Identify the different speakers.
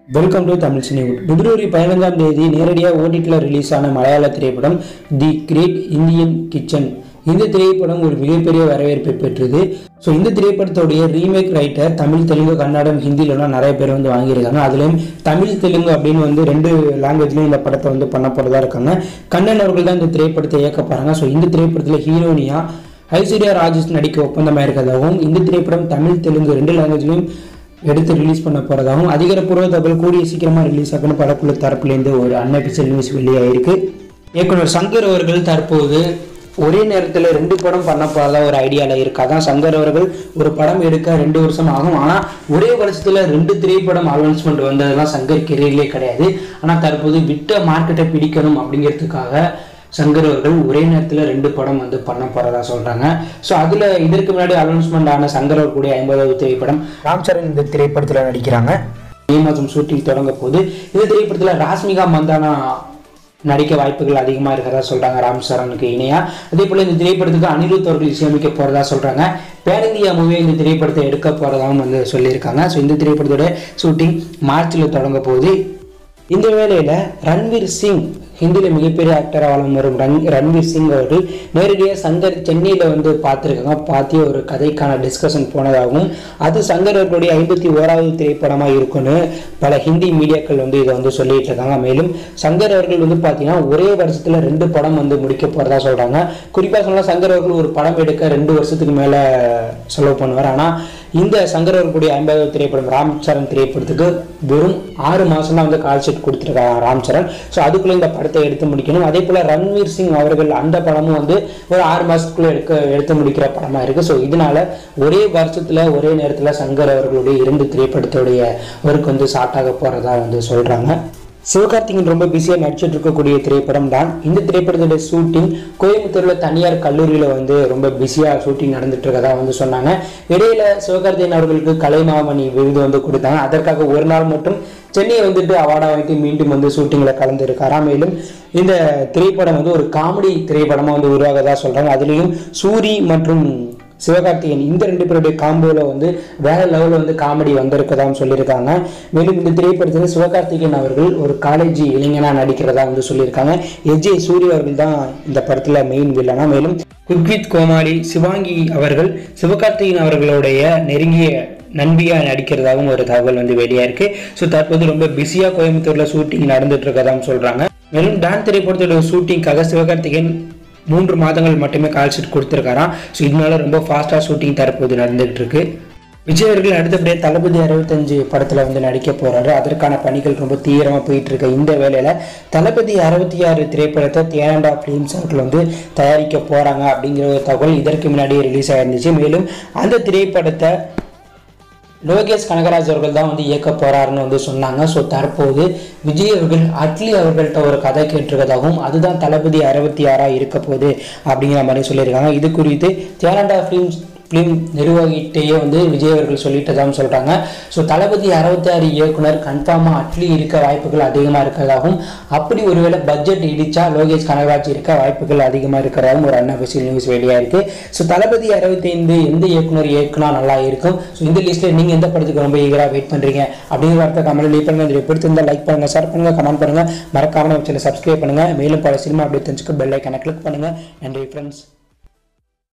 Speaker 1: welcome to Tamil Cinewood பிப்ரவரி பதினைந்தாம் தேதி நேரடியாக ஓடிடியில் ரிலீஸ் ஆன மலையாள திரைப்படம் தி கிரேட் இந்தியன் கிச்சன் இந்த திரைப்படம் ஒரு மிகப்பெரிய வரவேற்பை பெற்றது ஸோ இந்த திரைப்படத்துடைய ரீமேக் ரைட்டர் தமிழ் தெலுங்கு கன்னடம் ஹிந்திலலாம் நிறைய பேர் வந்து வாங்கியிருக்காங்க அதுலேயும் தமிழ் தெலுங்கு அப்படின்னு வந்து ரெண்டு லாங்குவேஜ்லையும் இந்த படத்தை வந்து பண்ண போகிறதா இருக்காங்க கண்ணன் அவர்கள் தான் இந்த திரைப்படத்தை இயக்க போகிறாங்க ஸோ இந்த திரைப்படத்தில் ஹீரோனியா ஐஸ்வர்யா ராஜேஷ் நடிக்க ஒப்பந்தமாக இருக்கிறதாகவும் இந்த திரைப்படம் தமிழ் தெலுங்கு ரெண்டு லாங்குவேஜ்லையும் எடுத்து ரிலீஸ் பண்ண போகிறதாகவும் அதிகாரப்பூர்வ தகவல் கூடிய சீக்கிரமாக ரிலீஸ் ஆகணும் படக்குழு தரப்புலேருந்து ஒரு அன்அபிஷியல் நியூஸ் வெளியாயிருக்கு இயக்குனர் சங்கர் அவர்கள் தற்போது ஒரே நேரத்தில் ரெண்டு படம் பண்ண போகிறதா ஒரு ஐடியாவில் இருக்கு அதான் சங்கர் அவர்கள் ஒரு படம் எடுக்க ரெண்டு வருஷம் ஆகும் ஆனால் ஒரே வருஷத்தில் ரெண்டு திரைப்படம் அனௌன்ஸ்மெண்ட் வந்ததெல்லாம் சங்கர் கெரியர்லேயே கிடையாது ஆனால் தற்போது விட்ட மார்க்கெட்டை பிடிக்கணும் அப்படிங்கிறதுக்காக சங்கர் அவர்கள் ஒரே நேரத்தில் ரெண்டு படம் வந்து பண்ண போகிறதா சொல்கிறாங்க ஸோ அதில் இதற்கு முன்னாடி அனௌன்ஸ்மெண்ட் ஆன சங்கர் அவர்களுடைய ஐம்பதாவது திரைப்படம் ராம் சரண் இந்த திரைப்படத்தில் நடிக்கிறாங்க மே மாதம் ஷூட்டிங் தொடங்க போது இந்த திரைப்படத்தில் ராஸ்மிகா மந்தானா நடிக்க வாய்ப்புகள் அதிகமாக இருக்கிறதா சொல்கிறாங்க ராம் சரணுக்கு இணையாக அதே போல் இந்த திரைப்படத்துக்கு அனிருத் அவர்கள் இசையமைக்க போகிறதா சொல்கிறாங்க பேர் இந்தியா மூவியை இந்த திரைப்படத்தை எடுக்க போகிறதாகவும் வந்து சொல்லியிருக்காங்க ஸோ இந்த திரைப்படத்தோட ஷூட்டிங் மார்ச்சில் தொடங்க போகுது இந்த வேளையில் ரன்வீர் சிங் ஹிந்தியில் மிகப்பெரிய ஆக்டராக வளம் வரும் ரன் ரன்வீர் சிங் அவர்கள் நேரடியாக சங்கர் சென்னையில் வந்து பார்த்துருக்காங்க பார்த்து ஒரு கதைக்கான டிஸ்கஷன் போனதாகவும் அது சங்கர் அவர்களுடைய ஐம்பத்தி ஓராவது திரைப்படமாக இருக்குன்னு பல ஹிந்தி மீடியாக்கள் வந்து இதை வந்து சொல்லிட்டு இருக்காங்க மேலும் சங்கர் அவர்கள் வந்து பார்த்தீங்கன்னா ஒரே வருஷத்தில் ரெண்டு படம் வந்து முடிக்க போகிறதா சொல்கிறாங்க குறிப்பாக சொன்னால் சங்கர் அவர்கள் ஒரு படம் எடுக்க ரெண்டு வருஷத்துக்கு மேலே செலவு பண்ணுவார் ஆனால் இந்த சங்கர் அவர்களுடைய ஐம்பதாவது திரைப்படம் ராம் சரண் திரைப்படத்துக்கு வெறும் ஆறு மாதம் தான் வந்து கால் ஷீட் கொடுத்துருக்காங்க ராம் சரண் ஸோ அதுக்குள்ளே இந்த படத்தை எடுத்து முடிக்கணும் அதே போல் ரன்வீர் சிங் அவர்கள் அந்த படமும் வந்து ஒரு ஆறு மாதத்துக்குள்ளே எடுக்க எடுத்து முடிக்கிற படமாக இருக்குது ஸோ இதனால ஒரே வருஷத்தில் ஒரே நேரத்தில் சங்கர் அவர்களுடைய இரண்டு திரைப்படத்துடைய ஒர்க் வந்து ஸ்டார்ட் ஆக போகிறதா வந்து சொல்கிறாங்க சிவகார்த்திகேயன் ரொம்ப பிஸியாக நடிச்சிட்டு இருக்கக்கூடிய திரைப்படம் தான் இந்த திரைப்படத்தோட ஷூட்டிங் கோயம்புத்தூரில் தனியார் கல்லூரியில் வந்து ரொம்ப பிஸியாக ஷூட்டிங் நடந்துட்டு இருக்கதா வந்து சொன்னாங்க இடையில சிவகார்த்திகேயன் அவர்களுக்கு கலைமாமணி விருது வந்து கொடுத்தாங்க அதற்காக ஒரு நாள் மட்டும் சென்னையை வந்துட்டு அவார்டா வாங்கி மீண்டும் வந்து ஷூட்டிங்கில் கலந்துருக்காராம் மேலும் இந்த திரைப்படம் வந்து ஒரு காமெடி திரைப்படமாக வந்து உருவாகதா சொல்கிறாங்க அதுலேயும் சூரி மற்றும் சிவகார்த்திகேயன் இந்த ரெண்டு பேருடைய காம்போவில் வந்து வேற லெவலில் வந்து காமெடி வந்திருக்கதான்னு சொல்லியிருக்காங்க மேலும் இந்த திரைப்படத்தில் சிவகார்த்திகேயன் அவர்கள் ஒரு காலேஜ் இளைஞனாக நடிக்கிறதா வந்து சொல்லியிருக்காங்க எஜே சூரிய அவர்கள் தான் இந்த படத்தில் மெயின் வில்லனா மேலும் குக்வித் கோமாளி சிவாங்கி அவர்கள் சிவகார்த்திகேயன் அவர்களுடைய நெருங்கிய நண்பியாக நடிக்கிறதாகவும் ஒரு தகவல் வந்து வெளியாக இருக்கு ஸோ தற்போது ரொம்ப பிஸியாக கோயம்புத்தூரில் ஷூட்டிங் நடந்துட்டு இருக்கதாகவும் சொல்கிறாங்க மேலும் டான் திரைப்படத்தோட ஷூட்டிங்காக சிவகார்த்திகேயன் மூன்று மாதங்கள் மட்டுமே கால் ஷீட் கொடுத்துருக்காராம் ஸோ இதனால ரொம்ப ஃபாஸ்ட்டாக ஷூட்டிங் தற்போது நடந்துகிட்டு இருக்கு விஜய் அவர்கள் அடுத்தபடியாக தளபதி அறுபத்தஞ்சு படத்தில் வந்து நடிக்க போகிறாரு அதற்கான பணிகள் ரொம்ப தீவிரமாக போயிட்டு இருக்க இந்த வேளையில் தளபதி அறுபத்தி ஆறு திரைப்படத்தை தேனண்டா ஃபிலிம்ஸ் அவர்கள் வந்து தயாரிக்க போகிறாங்க அப்படிங்கிற ஒரு தகவல் இதற்கு முன்னாடியே ரிலீஸ் ஆயிருந்துச்சு மேலும் அந்த திரைப்படத்தை லோகேஷ் கனகராஜ் அவர்கள் தான் வந்து இயக்க போறாருன்னு வந்து சொன்னாங்க ஸோ தற்போது விஜய் அவர்கள் அட்லி அவர்கள்ட்ட ஒரு கதை கேட்டிருக்கதாகவும் அதுதான் தளபதி அறுபத்தி ஆறாக இருக்க போகுது அப்படிங்கிற மாதிரி சொல்லியிருக்காங்க இது குறித்து தேனண்டா ஃபிலிம்ஸ் ஃபிலிம் நிர்வாகிகிட்டேயே வந்து விஜய் அவர்கள் சொல்லிட்டதாகவும் சொல்கிறாங்க ஸோ தளபதி அறுபத்தாறு இயக்குனர் கன்ஃபார்மாக அட்லி இருக்க வாய்ப்புகள் அதிகமாக இருக்கிறதாகவும் அப்படி ஒருவேளை பட்ஜெட் இடிச்சா லோகேஷ் கனகராஜ் இருக்க வாய்ப்புகள் அதிகமாக இருக்கிறதாகவும் ஒரு அன்அஃபிஷியல் நியூஸ் வெளியாக இருக்குது ஸோ தளபதி அறுபத்தைந்து எந்த இயக்குனர் இயக்குனா நல்லா இருக்கும் ஸோ இந்த லிஸ்ட்டில் நீங்கள் எந்த படத்துக்கு ரொம்ப ஈகராக வெயிட் பண்ணுறீங்க அப்படிங்கிற வார்த்தை கமெண்ட் லீவ் பண்ணுங்கள் இதில் பிடிச்சிருந்தால் லைக் பண்ணுங்கள் ஷேர் பண்ணுங்கள் கமெண்ட் பண்ணுங்கள் மறக்காமல் நம்ம சேனல் சப்ஸ்கிரைப் பண்ணுங்கள் மேலும் பல சினிமா அப்படி தெரிஞ்சுக்க பெல் ஐக்கனை கிளிக் பண்ணுங்கள் நன்றி ஃப்ரெண்ட்ஸ்